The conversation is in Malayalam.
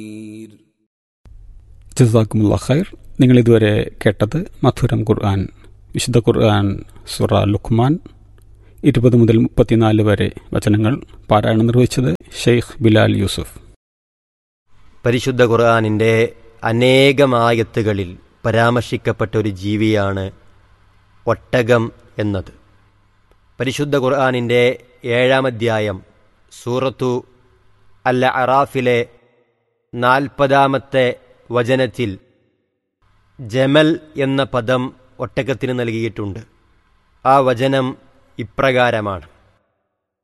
ജസാക്കുമുള്ള ഖൈർ നിങ്ങൾ ഇതുവരെ കേട്ടത് മധുരം ഖുർആൻ വിശുദ്ധ ഖുർആൻ സുറ ലുഖ്മാൻ ഇരുപത് മുതൽ മുപ്പത്തിനാല് വരെ വചനങ്ങൾ പാരായണം നിർവഹിച്ചത് ഷെയ്ഖ് ബിലാൽ യൂസുഫ് പരിശുദ്ധ ഖുർആാനിൻ്റെ അനേകമായത്തുകളിൽ പരാമർശിക്കപ്പെട്ട ഒരു ജീവിയാണ് ഒട്ടകം എന്നത് പരിശുദ്ധ ഖുർആാനിൻ്റെ ഏഴാം അധ്യായം സൂറത്തു അൽ അറാഫിലെ നാൽപ്പതാമത്തെ വചനത്തിൽ ജമൽ എന്ന പദം ഒട്ടകത്തിന് നൽകിയിട്ടുണ്ട് ആ വചനം ഇപ്രകാരമാണ്